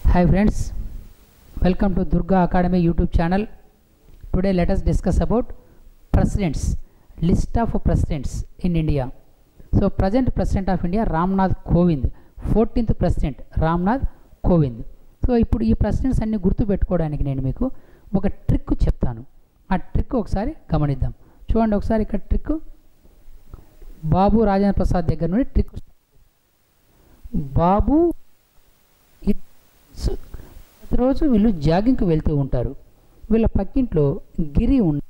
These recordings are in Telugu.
Hi friends, welcome to Durga Academy YouTube channel. Today let us discuss about presidents, list of presidents in India. So present president of India Ramnath Kovind, 14th president Ramnath Kovind. So ఇప్పుడు ఈ ప్రెసిడెంట్స్ అన్ని గుర్తుపెట్టుకోవడానికి నేను మీకు ఒక ట్రిక్ చెప్తాను ఆ ట్రిక్ ఒకసారి గమనిద్దాం చూడండి ఒకసారి ఇక్కడ ట్రిక్ బాబు రాజేంద్ర ప్రసాద్ దగ్గర నుండి ట్రిక్ బాబు ఇ- సు- ప్రతిరోజు వీళ్ళు జాగింగ్కి వెళ్తూ ఉంటారు వీళ్ళ పక్కింట్లో గిరి ఉంది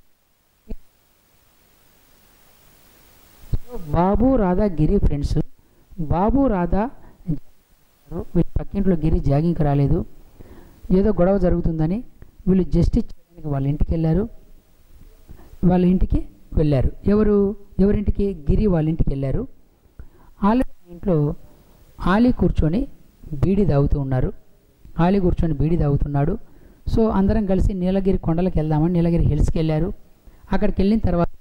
బాబు రాధా గిరి ఫ్రెండ్స్ బాబు రాధా వీళ్ళ పక్కింట్లో గిరి జాగింగ్కి రాలేదు ఏదో గొడవ జరుగుతుందని వీళ్ళు జస్టిస్ చేయడానికి వాళ్ళ ఇంటికి వెళ్ళారు వాళ్ళ ఇంటికి వెళ్ళారు ఎవరు ఎవరింటికి గిరి వాళ్ళ ఇంటికి వెళ్ళారు ఆల్రెడీ ఇంట్లో ఆలీ కూర్చొని బీడి తాగుతూ ఉన్నారు ఆలీ కూర్చొని బీడి తాగుతున్నాడు సో అందరం కలిసి నీలగిరి కొండలకు వెళ్దామని నీలగిరి హిల్స్కి వెళ్ళారు అక్కడికి వెళ్ళిన తర్వాత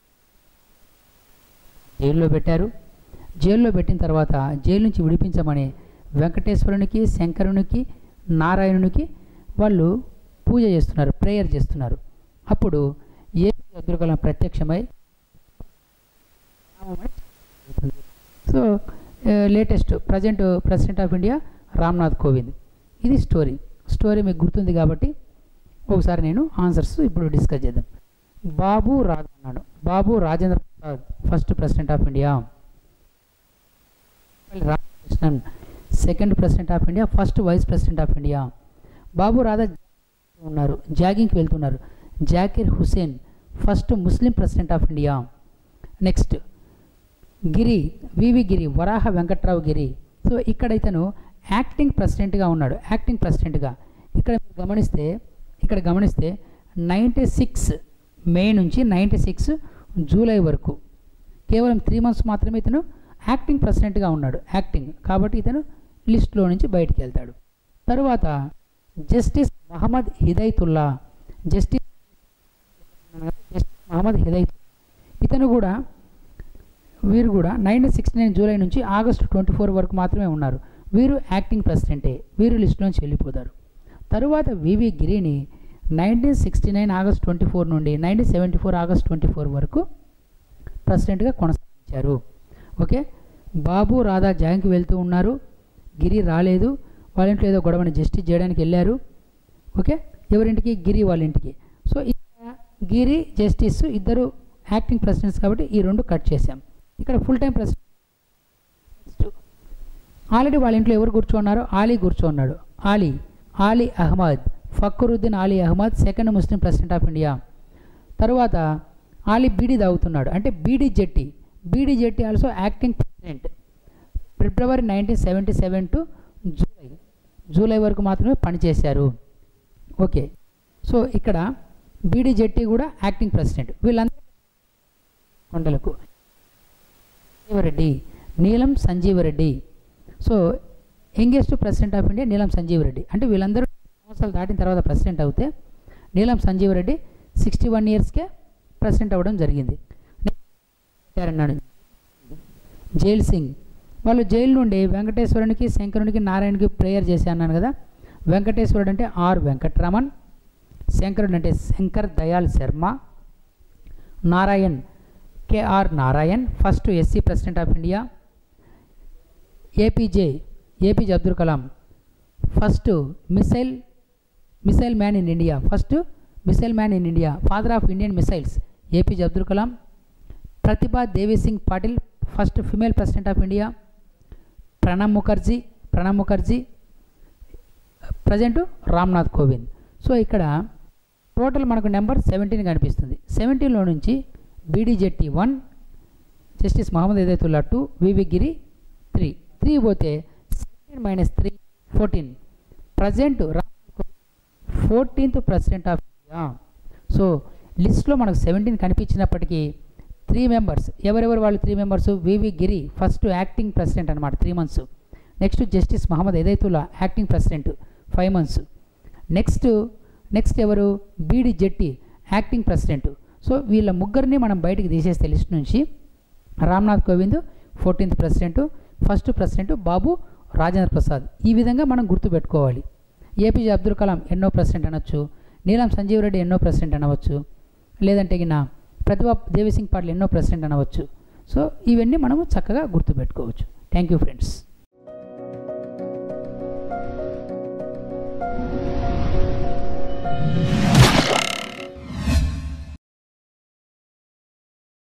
జైల్లో పెట్టారు జైల్లో పెట్టిన తర్వాత జైలు నుంచి విడిపించమని వెంకటేశ్వరునికి శంకరునికి నారాయణునికి వాళ్ళు పూజ చేస్తున్నారు ప్రేయర్ చేస్తున్నారు అప్పుడు ఏ అబ్దుల్ కలాం ప్రత్యక్షమై so latest present president of India Ramnath Kovind ఇది స్టోరీ స్టోరీ మీకు గుర్తుంది కాబట్టి ఒకసారి నేను ఆన్సర్స్ ఇప్పుడు డిస్కస్ చేద్దాం బాబు రాజ్ అన్నాడు Babu Rajendra Prasad first president of India Radhakrishnan second president of India first vice president of India Babu Radha ఉన్నారు జాగింగ్కి వెళ్తున్నారు Zakir Hussain first Muslim president of India next Giri VV Giri Varaha Venkatrao Giri so ఇక్కడ ఇతను యాక్టింగ్ ప్రెసిడెంట్గా ఉన్నాడు యాక్టింగ్ ప్రెసిడెంట్గా ఇక్కడ మీరు గమనిస్తే ఇక్కడ గమనిస్తే నైంటీ సిక్స్ మే నుంచి నైంటీ సిక్స్ జూలై వరకు కేవలం త్రీ మంత్స్ మాత్రమే ఇతను యాక్టింగ్ ప్రెసిడెంట్గా ఉన్నాడు యాక్టింగ్ కాబట్టి ఇతను లిస్ట్లో నుంచి బయటికి వెళ్తాడు తరువాత justice Mohammad Hidayatullah justice justice Mohammad Hidayat ఇతను కూడా వీరు కూడా నైన్టీన్ సిక్స్టీ నైన్ జూలై నుంచి ఆగస్టు ట్వంటీ ఫోర్ వరకు మాత్రమే ఉన్నారు వీరు యాక్టింగ్ ప్రెసిడెంటే వీరు లిస్టులోంచి వెళ్ళిపోతారు తరువాత వివి గిరిని nineteen sixty nine August twenty four నుండి nineteen seventy four August twenty four వరకు ప్రెసిడెంట్గా కొనసాగించారు ఓకే బాబు రాధా జాంగ్కి వెళ్తూ ఉన్నారు గిరి రాలేదు వాళ్ళ ఇంట్లో ఏదో గొడవని జస్టిస్ చేయడానికి వెళ్ళారు ఓకే ఎవరింటికి గిరి వాళ్ళ ఇంటికి సో ఇక్కడ గిరి జస్టిస్ ఇద్దరు యాక్టింగ్ ప్రెసిడెంట్స్ కాబట్టి ఈ రెండు కట్ చేశాం ఇక్కడ ఫుల్ టైం ప్రెసిడెంట్ ఆల్రెడీ వాళ్ళ ఇంట్లో ఎవరు కూర్చోన్నారు ఆలీ కూర్చోన్నాడు Ali Ali Ahmed Fakhruddin Ali Ahmed second Muslim president of India తరువాత ఆలీ బీడీ తాగుతున్నాడు అంటే BD Jatti BD Jatti also acting president February nineteen seventy seven to July July వరకు మాత్రమే పనిచేశారు ఓకే సో ఇక్కడ బీడీ జెట్టి కూడా యాక్టింగ్ ప్రెసిడెంట్ వీళ్ళందరూ కొండలకు Sanjiva Reddy Neelam Sanjiva Reddy so youngest president of India Neelam Sanjiva Reddy అంటే వీళ్ళందరూ సంవత్సరాలు దాటిన తర్వాత ప్రెసిడెంట్ అవుతే నీలం సంజీవరెడ్డి సిక్స్టీ వన్ ఇయర్స్కే ప్రెసిడెంట్ అవ్వడం జరిగింది అన్నాడు జైల్ సింగ్ వాళ్ళు జైలు నుండి వెంకటేశ్వరునికి శంకరునికి నారాయణకి ప్రేయర్ చేసి అన్నాను కదా వెంకటేశ్వరుడు అంటే ఆర్ వెంకట్రమణ్ శంకరుడు అంటే Shankar Dayal Sharma Narayan KR Narayan first SC president of India APJ APJ Abdul Kalam first missile missile man in India first missile man in India father of Indian missiles APJ Abdul Kalam Pratibha Devi Singh Patil first female president of India Pranab Mukherjee Pranab Mukherjee present Ramnath Kovind so ఇక్కడ టోటల్ మనకు నెంబర్ సెవెంటీన్ కనిపిస్తుంది సెవెంటీన్లో నుంచి BD Jatti one justice Mohammad Hidayatullah two వివి గిరి త్రీ త్రీ పోతే seventeen minus three fourteen present fourteenth president of India so లిస్ట్లో మనకు సెవెంటీన్ కనిపించినప్పటికీ త్రీ మెంబర్స్ ఎవరెవరు వాళ్ళు three members VV Giri first acting president అనమాట three months next justice Mohammad Hidayatullah acting president five months next next ఎవరు BD Jatti acting president so వీళ్ళ ముగ్గురిని మనం బయటికి తీసేస్తే లిస్ట్ నుంచి Ramnath Kovind fourteenth president first president Babu Rajendra Prasad ఈ విధంగా మనం గుర్తుపెట్టుకోవాలి ఏపీజే అబ్దుల్ కలాం ఎన్నో ప్రెసిడెంట్ అనొచ్చు నీలం సంజీవ్ రెడ్డి ఎన్నో ప్రెసిడెంట్ అనవచ్చు లేదంటే గిన ప్రతిభా దేవిసింగ్ పాటిల్ ఎన్నో ప్రెసిడెంట్ అనవచ్చు సో ఇవన్నీ మనము చక్కగా గుర్తుపెట్టుకోవచ్చు థ్యాంక్ యూ ఫ్రెండ్స్